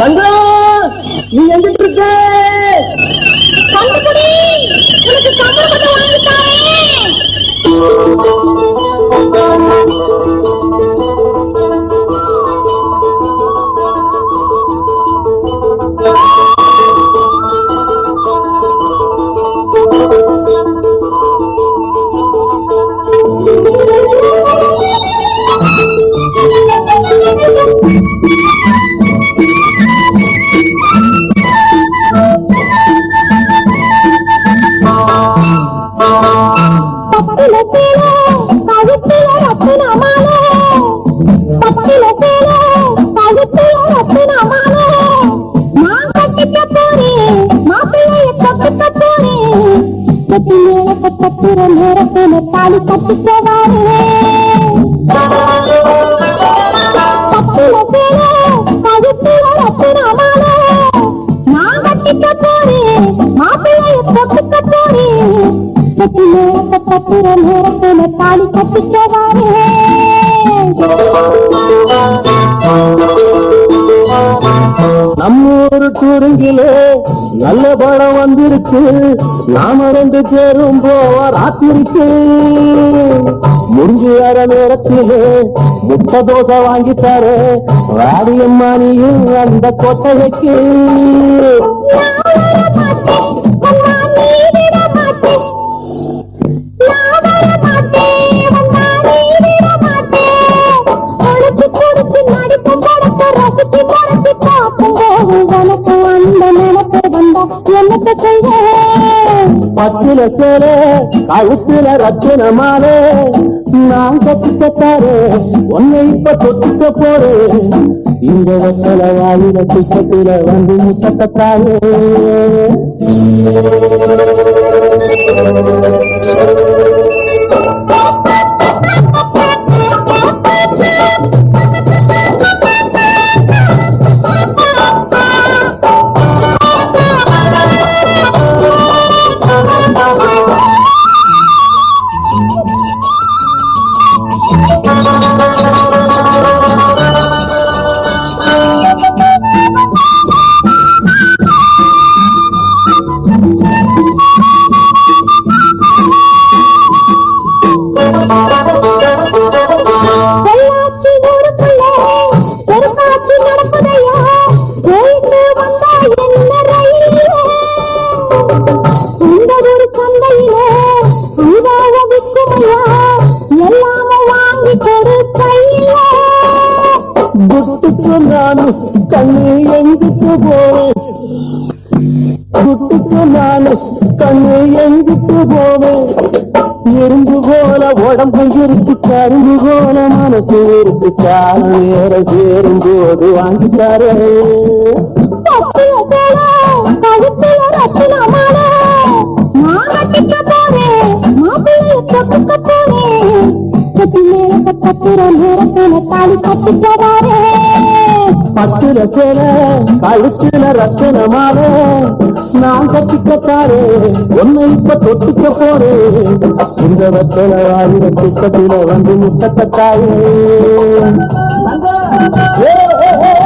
தங்கம் நீ எங்கிட்டு இருக்க கண்டுபிடி உனக்கு கம்பளம் மட்டும் வாங்கித்தாரேன் பத்தில சேல கழுத்தில ரத்தின மாலை பத்தில சேல கழுத்தில ரத்தின மாலை நான் கட்டிக்க போறேன் மாப்பிள்ளைய கட்டிக்க போறேன் கட்டி மேல கட்டுற நேரத்துல தாலி கட்டிக்க வரேன் பத்தில சேல கழுத்தில ரத்தின மாலை நான் கட்டிக்க போறேன் மாப்பிள்ளைய கட்டிக்க போறேன் கட்டி மேல கட்டுற நேரத்துல தாலி கட்டிக்க நம்மூரு குறுங்கிலே நல்ல படம் வந்திருக்கு நாம ரெண்டு பேரும் போவோம் ராத்திரிக்கு முடிஞ்சு வர நேரத்திலே முட்டை தோசை வாங்கித்தாரு வாடியம்மா நீயும் அந்த கொட்டகைக்கு பத்தில சேர கழுத்துல ரத்தின மாலை நான் கட்டிக்கத்தாரு உன்னை இப்ப தொட்டுக்க போறேன் இந்த வெத்தல வாயில திட்டத்தில வந்து முட்டத்தாரு பொள்ளாச்சி ஊருக்குள்ள பெருங்காட்சி நடக்குதையா போயிட்டு வந்தா என்ன ரயிலே இந்த ஒரு சந்தையில அங்காக விற்குமையா எல்லாம வாங்கி கொடு கையில குட்டுக்கு நானு கண்ணு எங்கிட்டு போவேன் குட்டுக்கு நானு கண்ணு எங்கிட்டு போவேன் எறும்பு போல உடம்பு இருக்கு கரும்பு போல மனசு இருக்கு காலம் நேர சேரும் போது வாங்கித்தாரே பத்திய சேல கழுத்துல ரத்தின மாலை நான் கட்டிக்க போறேன் மாப்பிள்ளைய தொட்டுக்க போறேன் கட்டி மேல கட்டுற நேரத்துல தாலி கட்டிக்க வரேன் பத்துல சேல கழுத்துல ரத்தன மாலை நான் கட்டிக்கத்தாரே உன்னை இப்ப தொட்டுக்க போறேன் இந்த வெத்தல வாயில திட்டத்தில வந்து முட்டத்தாயே ஏ, ஏ, ஏ,